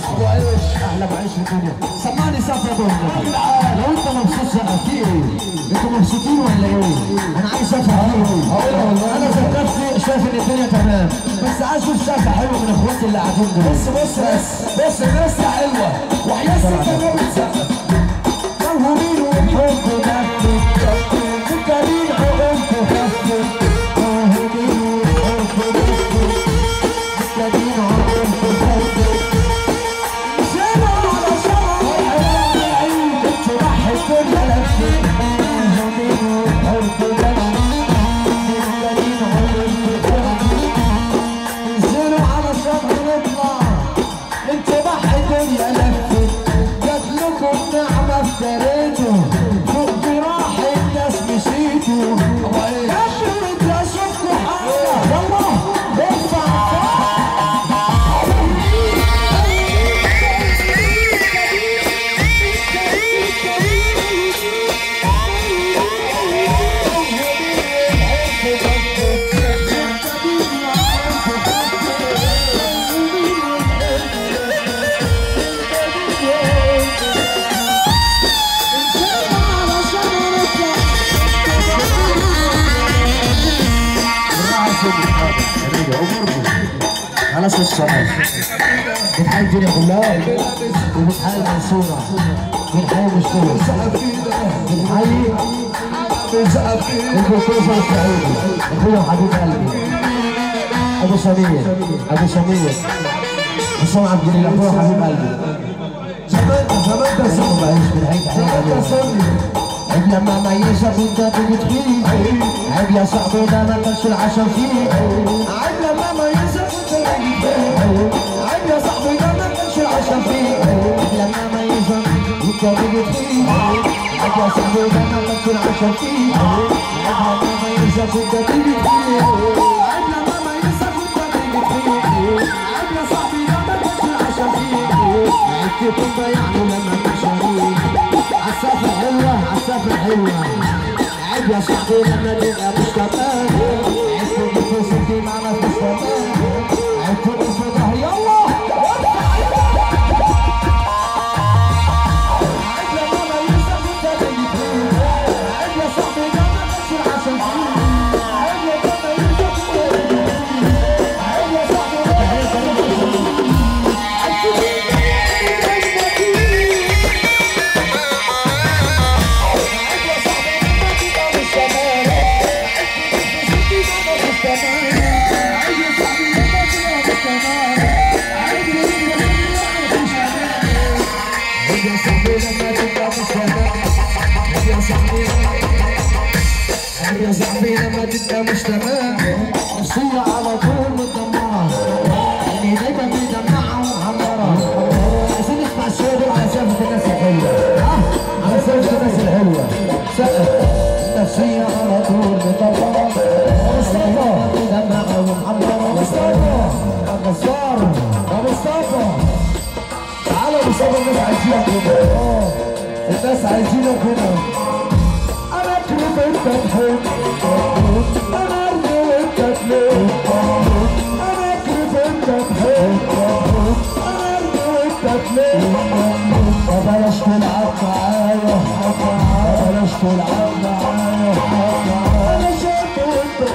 ابو عيش اهلا بعيش الدنيا سمعني سفره دول لو انت مبسوط سقف انتوا مبسوطين ولا ايه؟ انا عايز افهم ايه انا ذات نفسي شايف ان الدنيا تمام بس عايز اشوف سقف حلو من اخواتي اللي قاعدين دول بص بص بس بص الناس حلوه وحياة ستة ما بتسقف موهوبين وبحب نفسك مكرين عقولكوا خفوا موهوبين وبحب نفسك مكرين عقولكوا خفوا سلام على شرع العيد انتوا راح الدنيا لفت موهوبين وبحب نفسك مكرين عقولكوا خفوا انزلوا على شرع نطلع انتوا راح الدنيا لفت جات لكم نعمة افتريتوا فوق جراح الناس مشيتوا كبروا انت اشوفكوا حاجة يلا ارفع على اساس الشمال بنحيي الدنيا كلها وبنحيي المنصورة بنحيي مشكلة بنحيي البروفيسور السعودي اخويا وحبيب قلبي ابو سمير ابو سمير حسام عبد الله اخويا وحبيب قلبي زمان زمان ده سمو بعيش بنحيي تحية عيب لما ميزة وانت بتخيل عيب يا صاحبي ده ما كانش العشم فيه عيب لما ميزة وانت بتخيل عيب يا صاحبي ده ما كانش العشم فيه عيب لما ميزة وانت بتخيل عيب يا صاحبي ده ما كانش العشم فيه عيب لما ميزة وانت بتخيل عيب لما ميزة وانت بتخيل عيب يا صاحبي ده ما كانش العشم فيه عيب تكون ضيعني لما تشاريك عالسافر حلوة عالسافر حلوة عيب يا صاحبي لما تبقى مش تمام عيب تبقى في سكتي معنا في السماء عيب تبقى في ظهري يلا عيب لما ما يوسف انت بيجي عيب يا صاحبي ده ما كانش العشم فيه عيب لما ما يوسف انت بيجي عيب يا صاحبي ده ما كانش العشم فيه يا صاحبي لما تبقى مش تمام نفسية على طول متدمرة يعني دايما مدمعة ومحمرة عايزين نسمع الشوية دول على سالفة الناس الحلوة ها على سالفة الناس الحلوة سقف نفسية على طول مدمرة مصطفى مدمعة ومحمرة مصطفى يا نصار يا مصطفى تعالوا يا مصطفى الناس عايزينك هنا اه الناس عايزينك هنا انا اكرم انت تحب انا ارضي وانت تلف انا اكرم انت تحب انا ارضي وانت تلف وبلاش تلعب معايا وبلاش تلعب معايا انا شايف وانت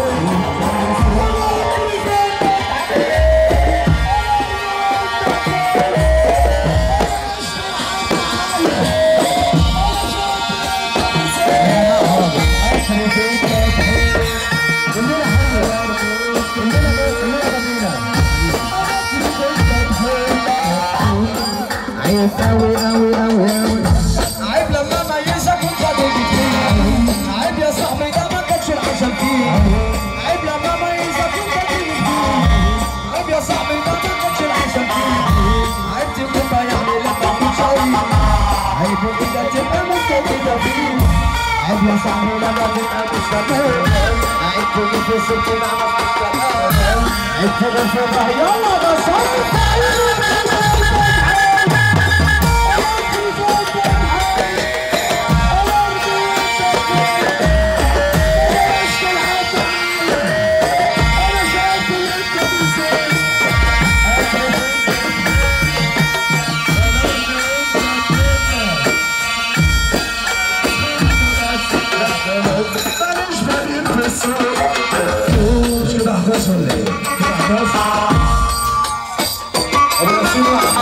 عيب قوي قوي قوي قوي عيب لما ميزك وانت بتجي عيب يا صاحبي ده ما كانش العشم فيه عيب لما ميزك وانت بتجي عيب يا صاحبي ده ما كانش العشم فيه عيب تبقى يعني لما تشوي عيب وانت تبقى مستفيدة فيه عيب يا صاحبي لما تبقى مستفيد عيب تبقى في سكتي مع مستفيد عيب تبقى في الرهي يلا ده صوت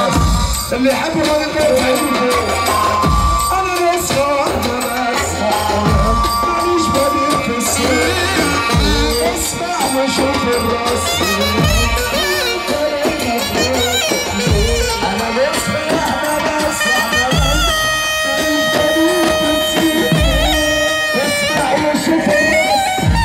الناس اللي يحبوا هذا البيت انا نسخة واحدة بس مانيش بديل في السوق اسمع وشوف الراس انا نسخة واحدة بس مانيش بديل في السوق اسمع وشوف الراس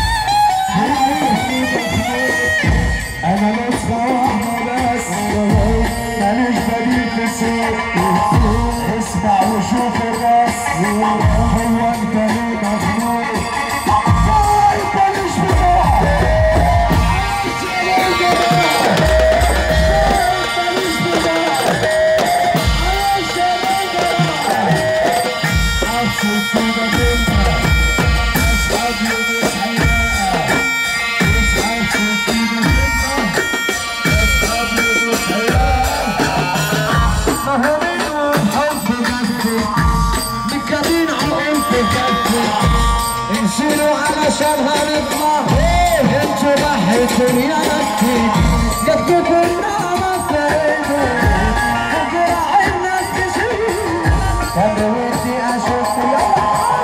انا نسخة واحدة بس ماليش بديل في السوق اسمع وشوف الراس هو انت ليه مخنوق انت مش بتوع انت ليه جماعة انت مش بتوع انت ليه جماعة ابسط كده منها اسحب لي مسحيات اسحب كده منها اسحب لي مسحيات مهرين وحب جدي متكلين عقول في جدي انزلوا علشان هنطلع انتوا بحثوا يا نكي جبتوا كنا مكرينه وجرع الناس تشيل كان ودي اشوف يا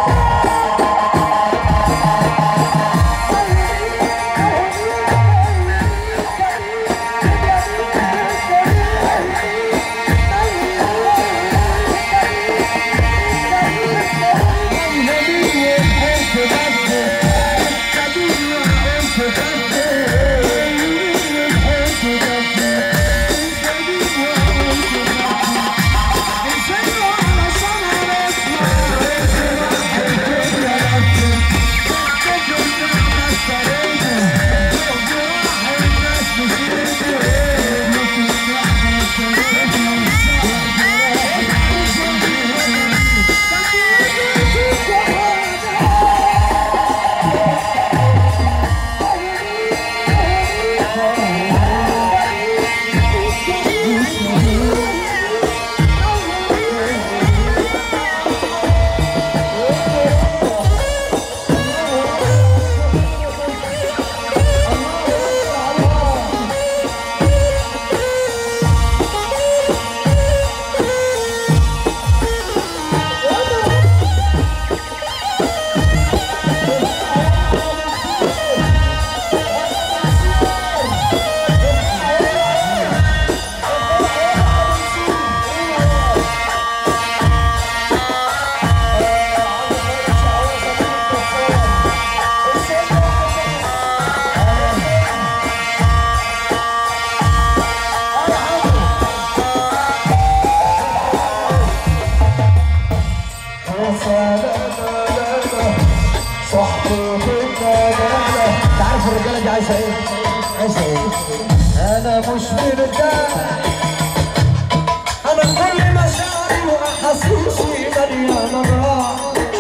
تعرف الرجاله دي عايشه ايه؟ عايشه ايه؟ انا مش مرتاح انا كل مشاعري واحاسيسي مليانه راح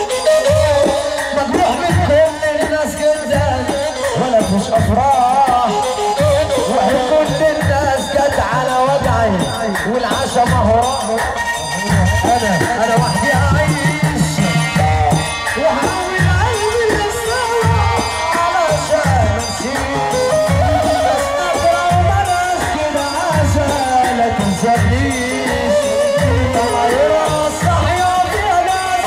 مجروح من كل الناس جدا ولا فيش افراح وهي كل الناس جت على وجعي والعشا ما هو راح انا انا وحدي اعيش وهحاول اعيش سوا علشان نسيت بس اقرا وبلاش كده عشان لا تنسانيش طلع يراس صحيح يا ناس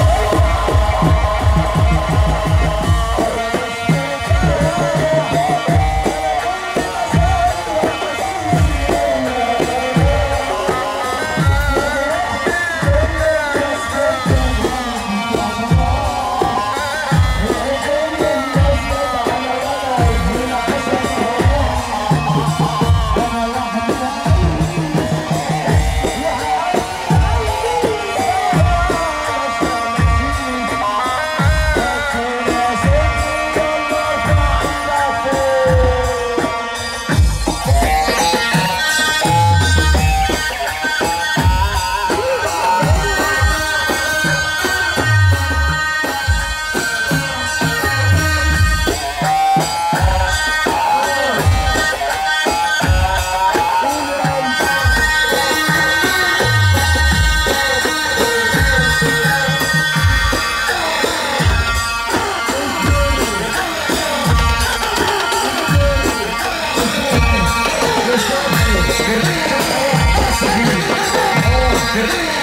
فرقة